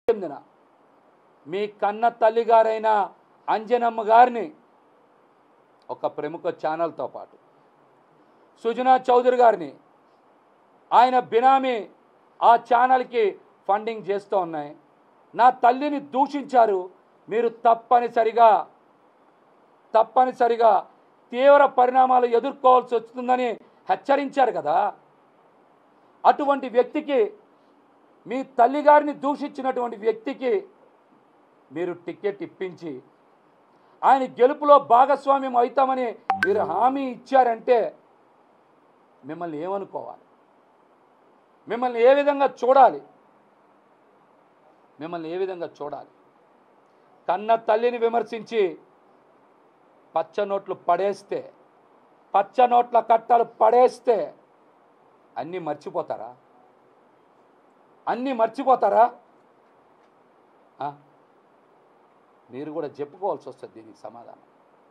చెందిన మీ కన్న తల్లిగారైన అంజనమ్మ గారిని ఒక ప్రముఖ ఛానల్తో పాటు సుజనా చౌదరి గారిని ఆయన బినామీ ఆ ఛానల్కి ఫండింగ్ చేస్తూ ఉన్నాయి నా తల్లిని దూషించారు మీరు తప్పనిసరిగా తప్పనిసరిగా తీవ్ర పరిణామాలు ఎదుర్కోవాల్సి వస్తుందని హెచ్చరించారు కదా అటువంటి వ్యక్తికి మీ తల్లిగారిని దూషించినటువంటి వ్యక్తికి మీరు టికెట్ ఇప్పించి ఆయన గెలుపులో భాగస్వామ్యం అవుతామని మీరు హామీ ఇచ్చారంటే మిమ్మల్ని ఏమనుకోవాలి మిమ్మల్ని ఏ విధంగా చూడాలి మిమ్మల్ని ఏ విధంగా చూడాలి కన్న తల్లిని విమర్శించి పచ్చ నోట్లు పడేస్తే పచ్చ నోట్ల కట్టలు పడేస్తే అన్నీ మర్చిపోతారా అన్నీ మర్చిపోతారా ఆ? మీరు కూడా చెప్పుకోవాల్సి వస్తుంది దీనికి సమాధానం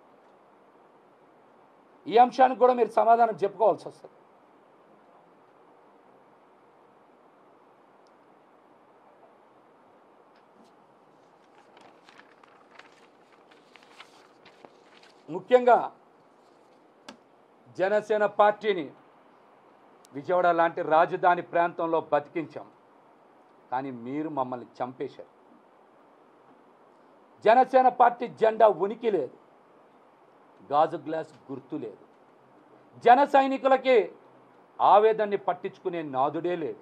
ఈ అంశానికి కూడా మీరు సమాధానం చెప్పుకోవాల్సి వస్తుంది ముఖ్యంగా జనసేన పార్టీని విజయవాడ లాంటి రాజధాని ప్రాంతంలో బతికించాం కానీ మీరు మమ్మల్ని చంపేశారు జనసేన పార్టీ జెండా ఉనికి లేదు గాజు గ్లాస్ గుర్తు లేదు జన సైనికులకి ఆవేదన్ని పట్టించుకునే నాదుడే లేడు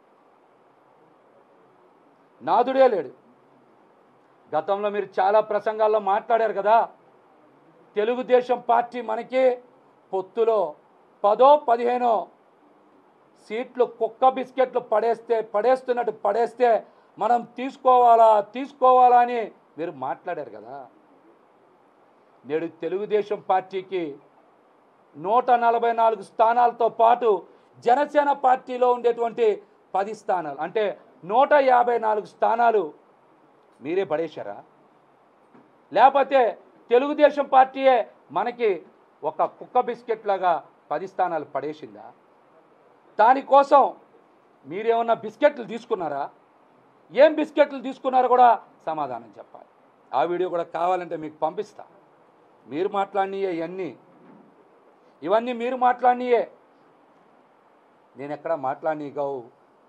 నాదుడే లేడు గతంలో మీరు చాలా ప్రసంగాల్లో మాట్లాడారు కదా తెలుగుదేశం పార్టీ మనకి పొత్తులో పదో పదిహేనో సీట్లు కుక్క బిస్కెట్లు పడేస్తే పడేస్తున్నట్టు పడేస్తే మనం తీసుకోవాలా తీసుకోవాలా అని మీరు మాట్లాడారు కదా నేడు తెలుగుదేశం పార్టీకి నూట నలభై నాలుగు స్థానాలతో పాటు జనసేన పార్టీలో ఉండేటువంటి పది స్థానాలు అంటే నూట యాభై నాలుగు స్థానాలు మీరే పడేశారా లేకపోతే తెలుగుదేశం పార్టీయే మనకి ఒక కుక్క బిస్కెట్ లాగా పది స్థానాలు పడేసిందా దానికోసం మీరేమన్నా బిస్కెట్లు తీసుకున్నారా ఏం బిస్కెట్లు తీసుకున్నారో కూడా సమాధానం చెప్పాలి ఆ వీడియో కూడా కావాలంటే మీకు పంపిస్తా మీరు మాట్లాడినయే ఇవన్నీ ఇవన్నీ మీరు మాట్లాడినయే నేను ఎక్కడ మాట్లాడినీ కావు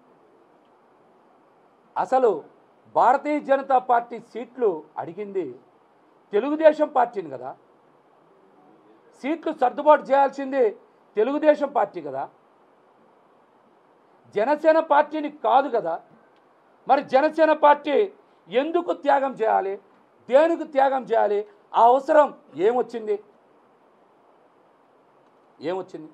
అసలు భారతీయ జనతా పార్టీ సీట్లు అడిగింది తెలుగుదేశం పార్టీని కదా సీట్లు సర్దుబాటు చేయాల్సింది తెలుగుదేశం పార్టీ కదా జనసేన పార్టీని కాదు కదా మరి జనసేన పార్టీ ఎందుకు త్యాగం చేయాలి దేనికి త్యాగం చేయాలి ఆ అవసరం ఏమొచ్చింది ఏమొచ్చింది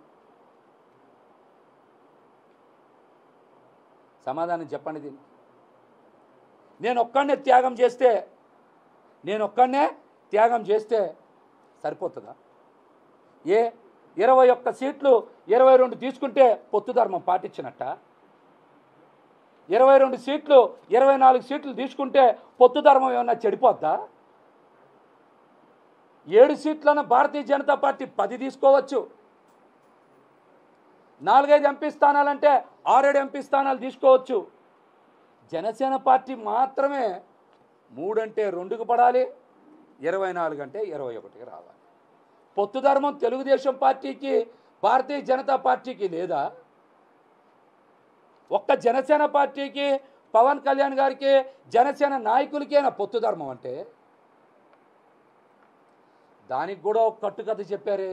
సమాధానం చెప్పండి దీనికి నేను ఒక్కడనే త్యాగం చేస్తే నేను ఒక్కడనే త్యాగం చేస్తే సరిపోతుందా ఏ ఇరవై ఒక్క సీట్లు ఇరవై రెండు తీసుకుంటే పొత్తు ధర్మం పాటించినట్ట ఇరవై రెండు సీట్లు ఇరవై నాలుగు సీట్లు తీసుకుంటే పొత్తు ధర్మం ఏమన్నా చెడిపోద్దా ఏడు సీట్లను భారతీయ జనతా పార్టీ పది తీసుకోవచ్చు నాలుగైదు ఎంపీ స్థానాలంటే ఆరేడు ఎంపీ స్థానాలు తీసుకోవచ్చు జనసేన పార్టీ మాత్రమే మూడంటే రెండుకు పడాలి ఇరవై నాలుగు అంటే ఇరవై ఒకటికి రావాలి పొత్తు ధర్మం తెలుగుదేశం పార్టీకి భారతీయ జనతా పార్టీకి లేదా ఒక్క జనసేన పార్టీకి పవన్ కళ్యాణ్ గారికి జనసేన నాయకులకేనా పొత్తు ధర్మం అంటే దానికి కూడా ఒక కట్టుకథ చెప్పారే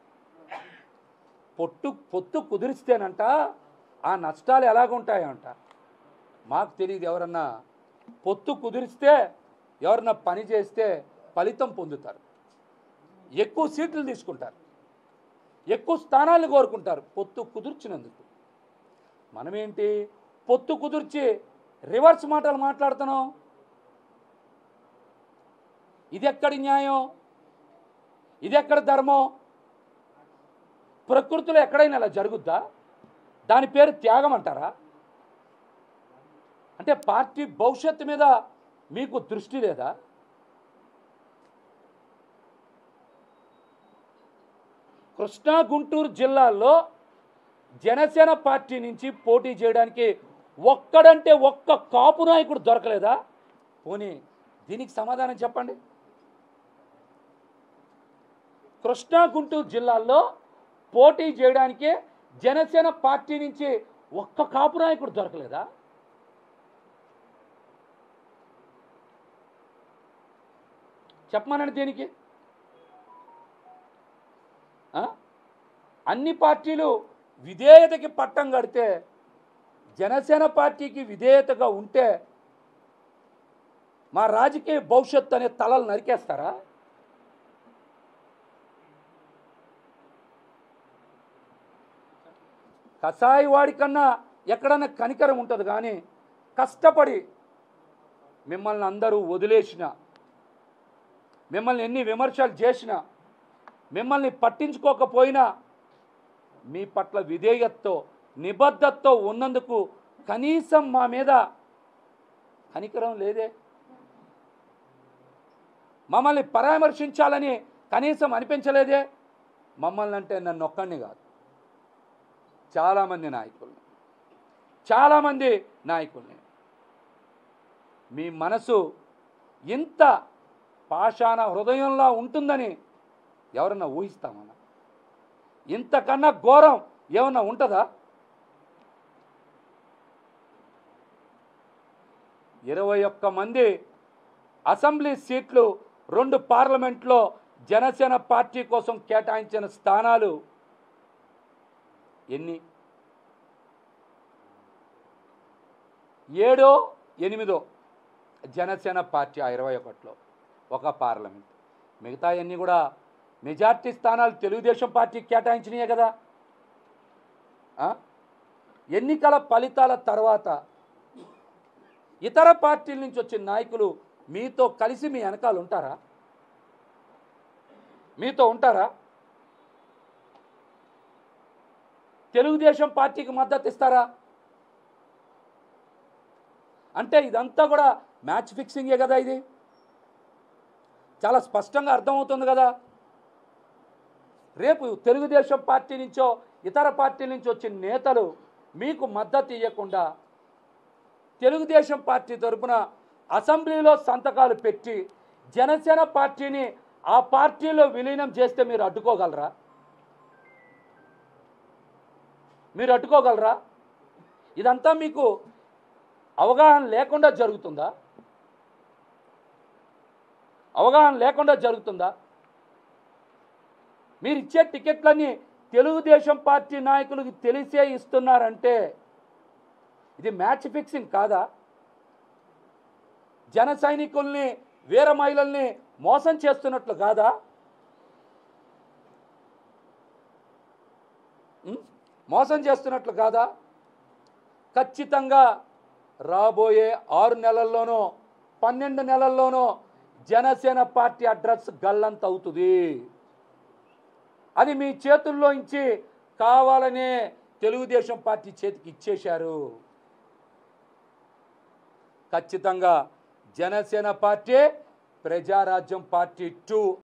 పొట్టు పొత్తు కుదిరిస్తేనంట ఆ నష్టాలు ఎలాగుంటాయంట మాకు తెలియదు ఎవరన్నా పొత్తు కుదిరిస్తే ఎవరన్నా పని చేస్తే ఫలితం పొందుతారు ఎక్కువ సీట్లు తీసుకుంటారు ఎక్కువ స్థానాలు కోరుకుంటారు పొత్తు కుదుర్చినందుకు మనమేంటి పొత్తు కుదిర్చి రివర్స్ మాటలు మాట్లాడుతున్నాం ఇది ఎక్కడి న్యాయం ఇది ఎక్కడ ధర్మం ప్రకృతిలో ఎక్కడైనా ఇలా జరుగుద్దా దాని పేరు త్యాగం అంటారా అంటే పార్టీ భవిష్యత్తు మీద మీకు దృష్టి లేదా కృష్ణా గుంటూరు జిల్లాల్లో జనసేన పార్టీ నుంచి పోటీ చేయడానికి ఒక్కడంటే ఒక్క కాపు నాయకుడు దొరకలేదా పోనీ దీనికి సమాధానం చెప్పండి కృష్ణా గుంటూరు జిల్లాల్లో పోటీ చేయడానికి జనసేన పార్టీ నుంచి ఒక్క కాపు నాయకుడు దొరకలేదా చెప్పమనండి దీనికి ఆ? అన్ని పార్టీలు విధేయతకి పట్టం కడితే జనసేన పార్టీకి విధేయతగా ఉంటే మా రాజకీయ భవిష్యత్తు అనే తలలు నరికేస్తారా కషాయి వాడి కన్నా ఎక్కడన్నా కనికరం ఉంటుంది కానీ కష్టపడి మిమ్మల్ని అందరూ వదిలేసిన మిమ్మల్ని ఎన్ని విమర్శలు చేసినా మిమ్మల్ని పట్టించుకోకపోయినా మీ పట్ల విధేయతతో నిబద్ధతతో ఉన్నందుకు కనీసం మా మీద కనికరం లేదే మమ్మల్ని పరామర్శించాలని కనీసం అనిపించలేదే మమ్మల్ని అంటే నన్ను ఒక్కడిని కాదు చాలామంది నాయకుల్ని చాలామంది నాయకుల్ని మీ మనసు ఇంత పాషాణ హృదయంలా ఉంటుందని ఎవరన్నా ఊహిస్తామన్నా ఇంతకన్నా ఘోరం ఏమన్నా ఉంటుందా ఇరవై ఒక్క మంది అసెంబ్లీ సీట్లు రెండు పార్లమెంట్లో జనసేన పార్టీ కోసం కేటాయించిన స్థానాలు ఎన్ని ఏడో ఎనిమిదో జనసేన పార్టీ ఆ ఇరవై ఒకటిలో ఒక పార్లమెంట్ మిగతా అన్నీ కూడా మెజార్టీ స్థానాలు తెలుగుదేశం పార్టీకి కేటాయించినాయే కదా ఆ? ఎన్నికల ఫలితాల తర్వాత ఇతర పార్టీల నుంచి వచ్చిన నాయకులు మీతో కలిసి మీ వెనకాల ఉంటారా మీతో ఉంటారా తెలుగుదేశం పార్టీకి మద్దతు ఇస్తారా అంటే ఇదంతా కూడా మ్యాచ్ ఫిక్సింగే కదా ఇది చాలా స్పష్టంగా అర్థమవుతుంది కదా రేపు తెలుగుదేశం పార్టీ నుంచో ఇతర పార్టీల నుంచి వచ్చిన నేతలు మీకు మద్దతు ఇవ్వకుండా తెలుగుదేశం పార్టీ తరపున అసెంబ్లీలో సంతకాలు పెట్టి జనసేన పార్టీని ఆ పార్టీలో విలీనం చేస్తే మీరు అడ్డుకోగలరా మీరు అడ్డుకోగలరా ఇదంతా మీకు అవగాహన లేకుండా జరుగుతుందా అవగాహన లేకుండా జరుగుతుందా మీరు ఇచ్చే టికెట్లన్నీ తెలుగుదేశం పార్టీ నాయకులకు తెలిసే ఇస్తున్నారంటే ఇది మ్యాచ్ ఫిక్సింగ్ కాదా జన సైనికుల్ని వీర మహిళల్ని మోసం చేస్తున్నట్లు కాదా ఉం? మోసం చేస్తున్నట్లు కాదా ఖచ్చితంగా రాబోయే ఆరు నెలల్లోనో పన్నెండు నెలల్లోనో జనసేన పార్టీ అడ్రస్ గల్లంత అవుతుంది అది మీ చేతుల్లో ఇచ్చి కావాలనే తెలుగుదేశం పార్టీ చేతికి ఇచ్చేశారు ఖచ్చితంగా Janasena party Prajarajyam party two